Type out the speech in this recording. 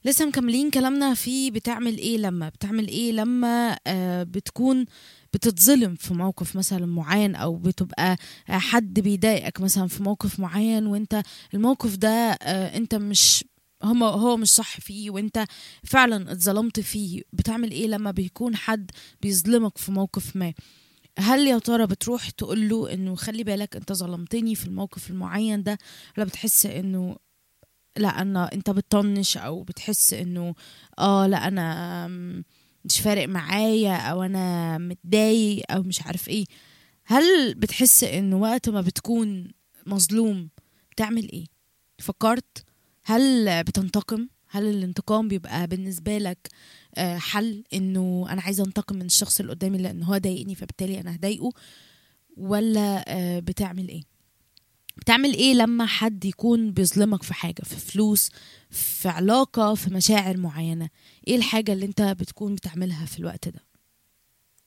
لسه مكملين كلامنا في بتعمل ايه لما بتعمل ايه لما آه بتكون بتتظلم في موقف مثلا معين او بتبقى آه، حد بيضايقك مثلا في موقف معين وانت الموقف ده آه انت مش هو هو مش صح فيه وانت فعلا اتظلمت فيه بتعمل ايه لما بيكون حد بيظلمك في موقف ما هل يا ترى بتروح تقول له انه خلي بالك انت ظلمتني في الموقف المعين ده ولا بتحس انه لا انا انت بتطنش او بتحس انه اه لا انا م- مش فارق معايا او انا متضايق او مش عارف ايه هل بتحس انه وقت ما بتكون مظلوم بتعمل ايه فكرت هل بتنتقم هل الانتقام بيبقى بالنسبة لك آه، حل انه انا عايزة انتقم من الشخص اللي قدامي لان هو ضايقني فبالتالي انا هضايقه ولا آه، بتعمل ايه بتعمل ايه لما حد يكون بيظلمك في حاجة في فلوس في علاقة في مشاعر معينة ايه الحاجة اللي انت بتكون بتعملها في الوقت ده